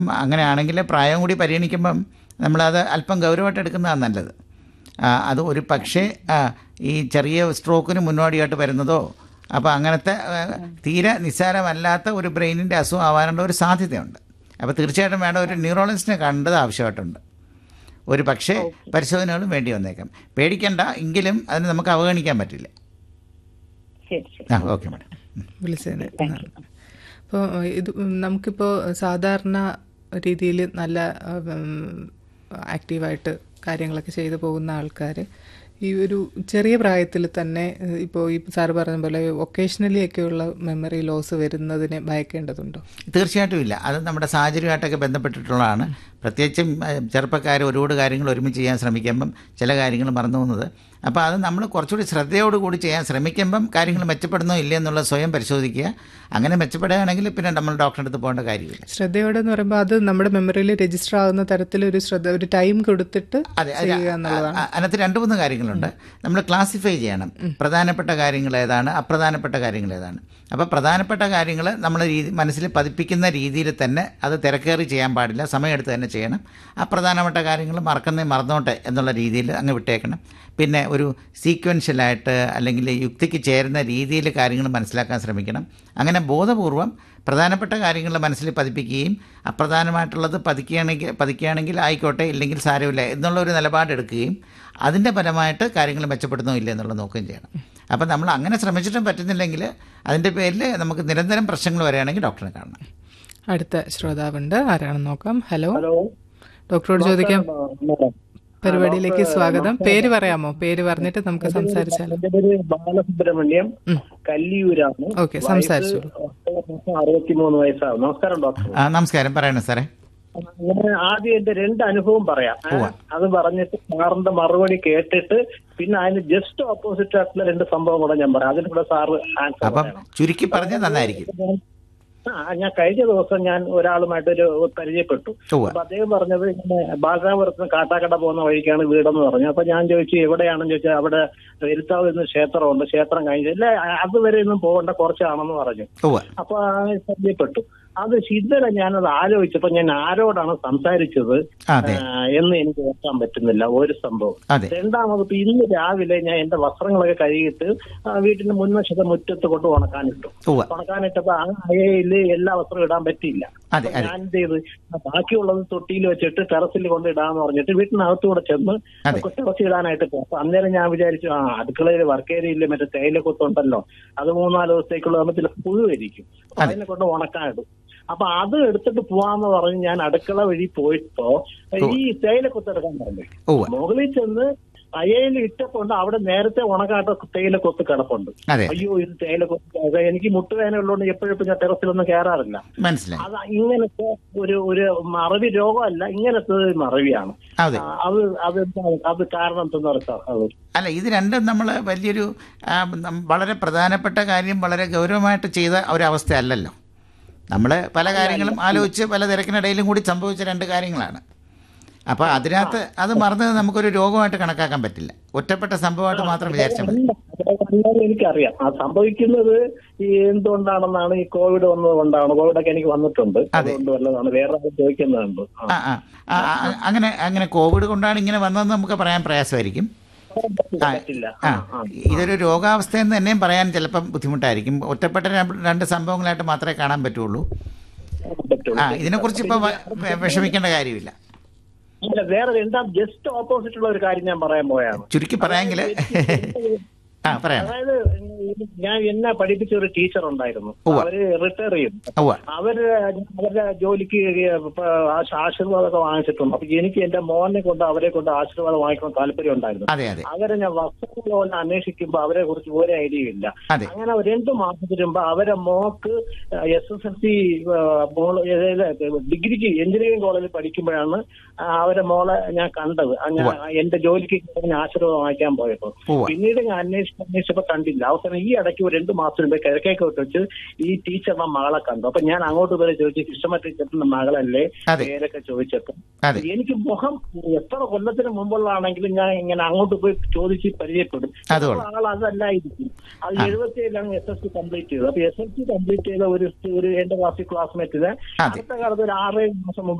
അങ്ങനെയാണെങ്കിൽ പ്രായം കൂടി പരിഗണിക്കുമ്പം നമ്മളത് അല്പം ഗൗരവമായിട്ട് എടുക്കുന്നതാണ് നല്ലത് ആ, അത് ഒരു പക്ഷേ ആ, ഈ ചെറിയ സ്ട്രോക്കിന് മുന്നോടിയായിട്ട് വരുന്നതോ അപ്പോൾ അങ്ങനത്തെ ആ, തീരെ നിസ്സാരമല്ലാത്ത ഒരു ബ്രെയിനിൻ്റെ അസുഖം ആവാനുള്ള ഒരു സാധ്യതയുണ്ട് അപ്പോൾ തീർച്ചയായിട്ടും വേണ്ട ഒരു ന്യൂറോളജിസ്റ്റിനെ കണ്ടത് ആവശ്യമായിട്ടുണ്ട് ഒരു പക്ഷേ പരിശോധനകളും വേണ്ടി വന്നേക്കാം പേടിക്കണ്ട എങ്കിലും അതിന് നമുക്ക് അവഗണിക്കാൻ പറ്റില്ല ശരി ശരി ആ ഓക്കെ മാഡം വിളിച്ചതിന് അപ്പോൾ ഇത് നമുക്കിപ്പോൾ സാധാരണ രീതിയിൽ നല്ല ആക്റ്റീവായിട്ട് കാര്യങ്ങളൊക്കെ ചെയ്തു പോകുന്ന ആൾക്കാർ ഈ ഒരു ചെറിയ പ്രായത്തിൽ തന്നെ ഇപ്പോൾ ഈ സാറ് പറഞ്ഞ പോലെ ഒക്കേഷണലി ഒക്കെയുള്ള മെമ്മറി ലോസ് വരുന്നതിനെ ഭയക്കേണ്ടതുണ്ടോ തീർച്ചയായിട്ടും ഇല്ല അത് നമ്മുടെ സാഹചര്യമായിട്ടൊക്കെ ബന്ധപ്പെട്ടിട്ടുള്ളതാണ് പ്രത്യേകിച്ചും ഏഹ്, ചെറുപ്പക്കാർ ഒരുപാട് കാര്യങ്ങൾ ഒരുമിച്ച് ചെയ്യാൻ ശ്രമിക്കുമ്പം ചില കാര്യങ്ങൾ മറന്നു പോകുന്നത് അപ്പോൾ അത് നമ്മൾ കുറച്ചുകൂടി ശ്രദ്ധയോടുകൂടി ചെയ്യാൻ ശ്രമിക്കുമ്പം കാര്യങ്ങൾ മെച്ചപ്പെടുന്നോ ഇല്ലേ എന്നുള്ളത് സ്വയം പരിശോധിക്കുക അങ്ങനെ മെച്ചപ്പെടുകയാണെങ്കിൽ പിന്നെ നമ്മൾ ഡോക്ടറെ അടുത്ത് പോകേണ്ട കാര്യമില്ല ശ്രദ്ധയോടെ എന്ന് പറയുമ്പോൾ അത് നമ്മുടെ മെമ്മറിയിൽ രജിസ്റ്റർ ആകുന്ന തരത്തിൽ ഒരു ശ്രദ്ധ ഒരു ടൈം കൊടുത്തിട്ട് അതെ അത് ചെയ്യുക എന്നുള്ളതാണ് അ- അതിനകത്ത് രണ്ട് മൂന്ന് കാര്യങ്ങളുണ്ട് നമ്മൾ ക്ലാസിഫൈ ചെയ്യണം പ്രധാനപ്പെട്ട കാര്യങ്ങൾ ഏതാണ് അപ്രധാനപ്പെട്ട കാര്യങ്ങൾ ഏതാണ് അപ്പോൾ പ്രധാനപ്പെട്ട കാര്യങ്ങൾ നമ്മൾ രീതി മനസ്സിൽ പതിപ്പിക്കുന്ന രീതിയിൽ തന്നെ അത് തിരക്കേറി ചെയ്യാൻ പാടില്ല സമയമെടുത്ത് തന്നെ ചെയ്യണം അപ്രധാനപ്പെട്ട കാര്യങ്ങൾ മറക്കുന്നേ മറന്നോട്ടെ എന്നുള്ള രീതിയിൽ അങ്ങ് വിട്ടേക്കണം പിന്നെ ഒരു സീക്വൻഷ്യലായിട്ട് അല്ലെങ്കിൽ യുക്തിക്ക് ചേരുന്ന രീതിയിൽ കാര്യങ്ങൾ മനസ്സിലാക്കാൻ ശ്രമിക്കണം അങ്ങനെ ബോധപൂർവം പ്രധാനപ്പെട്ട കാര്യങ്ങൾ മനസ്സിൽ പതിപ്പിക്കുകയും അപ്രധാനമായിട്ടുള്ളത് പതിക്കുകയാണെങ്കിൽ പതിക്കുകയാണെങ്കിൽ ആയിക്കോട്ടെ ഇല്ലെങ്കിൽ സാരമില്ല എന്നുള്ള ഒരു നിലപാടെടുക്കുകയും അതിൻ്റെ ഫലമായിട്ട് കാര്യങ്ങൾ മെച്ചപ്പെടുന്നോ ഇല്ല എന്നുള്ളത് നോക്കുകയും ചെയ്യണം അപ്പം നമ്മൾ അങ്ങനെ ശ്രമിച്ചിട്ടും പറ്റുന്നില്ലെങ്കിൽ അതിൻ്റെ പേരിൽ നമുക്ക് നിരന്തരം പ്രശ്നങ്ങൾ വരികയാണെങ്കിൽ ഡോക്ടറെ കാണണം അടുത്ത ശ്രോതാവുണ്ട് ആരാണെന്ന് നോക്കാം ഹലോ ഹലോ ഡോക്ടറോട് ചോദിക്കാം മാഡം പരിപാടിയിലേക്ക് സ്വാഗതം പേര് പറയാമോ പേര് പറഞ്ഞിട്ട് നമുക്ക് സംസാരിച്ചാലോ എന്റെ പേര് ബാലസുബ്രഹ്മണ്യം ഉം. കല്ലിയൂരാണ് ഓക്കെ സംസാരിച്ചോളൂ അറുപത്തിമൂന്ന് വയസ്സാണ് നമസ്കാരം ഡോക്ടർ ആ നമസ്കാരം പറയണേ സാറേ ഞാൻ ആദ്യം എന്റെ രണ്ട് അനുഭവം പറയാം ഏ? അത് പറഞ്ഞിട്ട് സാറിന്റെ മറുപടി കേട്ടിട്ട് പിന്നെ അതിന് ജസ്റ്റ് ഓപ്പോസിറ്റ് ആയിട്ടുള്ള രണ്ട് സംഭവം കൂടെ ഞാൻ പറയാം അതിന് കൂടെ സാറ് ആൻസർ അപ്പം പറയണം ചുരുക്കി പറഞ്ഞാൽ നന്നായിരിക്കും ആ ഞാൻ കഴിഞ്ഞ ദിവസം ഞാൻ ഒരാളുമായിട്ടൊരു പരിചയപ്പെട്ടു ഉവ്വ. അപ്പൊ അദ്ദേഹം പറഞ്ഞത് ഇങ്ങനെ ബാലരാപുരത്ത് കാട്ടാക്കട പോകുന്ന വഴിക്കാണ് വീടെന്ന് പറഞ്ഞു അപ്പൊ ഞാൻ ചോദിച്ചു എവിടെയാണെന്ന് ചോദിച്ചാൽ അവിടെ എരുത്താവ് എന്ന് ക്ഷേത്രമുണ്ട് ക്ഷേത്രം കഴിഞ്ഞില്ല അതുവരെ ഒന്നും പോകേണ്ട കുറച്ചാണെന്ന് പറഞ്ഞു ഉവ്വ അപ്പൊ ആ പരിചയപ്പെട്ടു അത് ഇന്നലെ ഞാനത് ആലോചിച്ചപ്പോ ഞാൻ ആരോടാണ് സംസാരിച്ചത് അതെ ആ, എന്ന് എനിക്ക് ഓർക്കാൻ പറ്റുന്നില്ല ഒരു സംഭവം അതെ രണ്ടാമത് ഇപ്പൊ ഇന്ന് രാവിലെ ഞാൻ എന്റെ വസ്ത്രങ്ങളൊക്കെ കഴുകിയിട്ട് ആ, വീട്ടിന്റെ മുൻവശത്തെ മുറ്റത്ത് കൊണ്ട് ഉണക്കാനിട്ടു ഉവ്വ ഉണക്കാനിട്ടപ്പോ ആ അയയില് എല്ലാ വസ്ത്രവും ഇടാൻ പറ്റിയില്ല അതെ അപ്പൊ അതെ ഞാൻ എന്ത് ചെയ്ത് ആ ബാക്കിയുള്ളത് തൊട്ടിയിൽ വെച്ചിട്ട് ടെറസിൽ കൊണ്ട് ഇടാന്ന് പറഞ്ഞിട്ട് വീട്ടിനകത്തൂടെ ചെന്ന് അതെ. ടെറസ് ഇടാനായിട്ട് പോകും അപ്പൊ അന്നേരം ഞാൻ വിചാരിച്ചു ആ അടുക്കളയിൽ വർക്ക് ഏരിയയില് മറ്റേ തേയില കൊത്തുണ്ടല്ലോ അത് മൂന്നാല് ദിവസത്തേക്കുള്ള നമ്മൾ ചില പുഴുവരിക്കും അപ്പൊ അതെ. അതിനെ കൊണ്ട് ഉണക്കാനിടും അപ്പൊ അത് എടുത്തിട്ട് പോവാന്ന് പറഞ്ഞ് ഞാൻ അടുക്കള വഴി പോയിട്ടോ ഈ തേയില കൊത്തെടുക്കാൻ പറഞ്ഞു ഉവ്വ മുകളിൽ ചെന്ന് അയയിൽ ഇട്ടപ്പോണ്ട് അവിടെ നേരത്തെ ഉണക്കാട്ട തേയില കൊത്ത് കിടപ്പുണ്ട് അതെ അയ്യോ ഇത് തേയില കൊത്ത് അത് എനിക്ക് മുട്ടുവേദന ഉള്ളതുകൊണ്ട് എപ്പോഴും ഞാൻ ടെറസിലൊന്നും കയറാറില്ല മനസ്സിലായി അത് ഇങ്ങനത്തെ ഒരു ഒരു മറവി രോഗമല്ല ഇങ്ങനത്തെ ഒരു മറവിയാണ് അതെ ആ, അത് അത് എന്താണ്? അത് കാരണം എന്തെന്ന് സാർ അത് അല്ല ഇത് രണ്ടും നമ്മൾ വലിയൊരു ആ, നം- വളരെ പ്രധാനപ്പെട്ട കാര്യം വളരെ ഗൗരവമായിട്ട് ചെയ്ത ഒരവസ്ഥയല്ലല്ലോ നമ്മൾ പല കാര്യങ്ങളും ആലോചിച്ച് പല തിരക്കിനിടയിലും കൂടി സംഭവിച്ച രണ്ട് കാര്യങ്ങളാണ് അപ്പോൾ അതിനകത്ത് അത് മറന്നത് നമുക്കൊരു രോഗമായിട്ട് കണക്കാക്കാൻ പറ്റില്ല ഒറ്റപ്പെട്ട സംഭവമായിട്ട് മാത്രം വിചാരിച്ചാൽ മതി എന്തായാലും എനിക്കറിയാം ആ സംഭവിക്കുന്നത് ഈ എന്തുകൊണ്ടാണെന്നാണ് ഈ കോവിഡ് വന്നത് കൊണ്ടാണ് കോവിഡൊക്കെ എനിക്ക് വന്നിട്ടുണ്ട് അതുകൊണ്ട് വല്ലതാണ് വേറെ ആരും ചോദിക്കുന്നുണ്ട് ആ. ആ ആ ആ, ആ, അങ്ങനെ അങ്ങനെ കോവിഡ് കൊണ്ടാണ് ഇങ്ങനെ വന്നതെന്ന് നമുക്ക് പറയാൻ പ്രയാസമായിരിക്കും പറ്റില്ല, പറ്റില്ല ആ ആ, ആ. ഇതൊരു രോഗാവസ്ഥയെന്ന് തന്നെയും പറയാൻ ചിലപ്പം ബുദ്ധിമുട്ടായിരിക്കും ഒറ്റപ്പെട്ട ര- രണ്ട് സംഭവങ്ങളായിട്ട് മാത്രമേ കാണാൻ പറ്റുള്ളൂ പറ്റുള്ളൂ. ആ ഇതിനെക്കുറിച്ച് ഇപ്പോൾ വിഷമിക്കേണ്ട കാര്യമില്ല അല്ല വേറെ എന്താ ജസ്റ്റ് ഓപ്പോസിറ്റ് ഉള്ള ഒരു കാര്യം ഞാൻ പറയാൻ പോയാണ് ചുരുക്കി പറയാമെങ്കിൽ ആ പറയാം അതായത് ഞാൻ എന്നെ പഠിപ്പിച്ച ഒരു ടീച്ചർ ഉണ്ടായിരുന്നു ഉവ്വ. അവര് റിട്ടയർ ചെയ്യും ഉവ്വ അവര് അവരുടെ ജോലിക്ക് ഇപ്പൊ ആശ- ആശീർവാദമൊക്കെ വാങ്ങിച്ചിട്ടുണ്ട് അപ്പൊ എനിക്ക് എന്റെ മോനെ കൊണ്ട് അവരെ കൊണ്ട് ആശീർവാദം വാങ്ങിക്കണം താല്പര്യം ഉണ്ടായിരുന്നു അതെ അതെ അവരെ ഞാൻ വസ്തുക്കൾ പോലെ അന്വേഷിക്കുമ്പോ അവരെ കുറിച്ച് ഒരു ഐഡിയ ഇല്ല അതെ അങ്ങനെ രണ്ടു മാസത്തിന് മുമ്പ് അവരെ mock S S L C ഡിഗ്രിക്ക് എഞ്ചിനീയറിംഗ് കോളേജിൽ പഠിക്കുമ്പോഴാണ് ആ, അവരെ മോളെ ഞാൻ കണ്ടത് അങ്ങനെ എന്റെ ജോലിക്ക് ഞാൻ ആശീർവാദം വാങ്ങിക്കാൻ പോയപ്പോ ഉവ്വ പിന്നീട് ഞാൻ അന്വേഷിച്ചു അന്വേഷിച്ച് അന്വേഷിച്ചപ്പോ കണ്ടില്ല അവസാനം ഈ ഇടയ്ക്ക് ഒരു രണ്ട് മാസം മുമ്പേ കിഴക്കേക്കോട്ട് വെച്ച് ഈ ടീച്ചറിന്റെ മകളെ കണ്ടു അപ്പൊ ഞാൻ അങ്ങോട്ട് വരെ ചോദിച്ചു കൃഷ്ണമ്മ ടീച്ചറിന്റെ മകളല്ലേ അതെ. പേരൊക്കെ ചോദിച്ചപ്പോ അതെ എനിക്ക് മുഖം എത്ര കൊല്ലത്തിന് മുമ്പുള്ളതാണെങ്കിലും ഞാൻ ഇങ്ങനെ അങ്ങോട്ട് പോയി ചോദിച്ച് പരിചയപ്പെടും അത് കൊള്ളാം. ആൾ അതല്ലായിരിക്കും അത് എഴുപത്തി ഏഴിലാണ് എസ് എസ് സി കംപ്ലീറ്റ് ചെയ്തത് അപ്പൊ എസ് എസ് സി കംപ്ലീറ്റ് ചെയ്ത ഒരു ഒരു എന്റെ ക്ലാസ്സിൽ ക്ലാസ്മേറ്റിന് അതെ. അടുത്ത കാലത്ത് ഒരു ആറേഴ് മാസം മുമ്പ്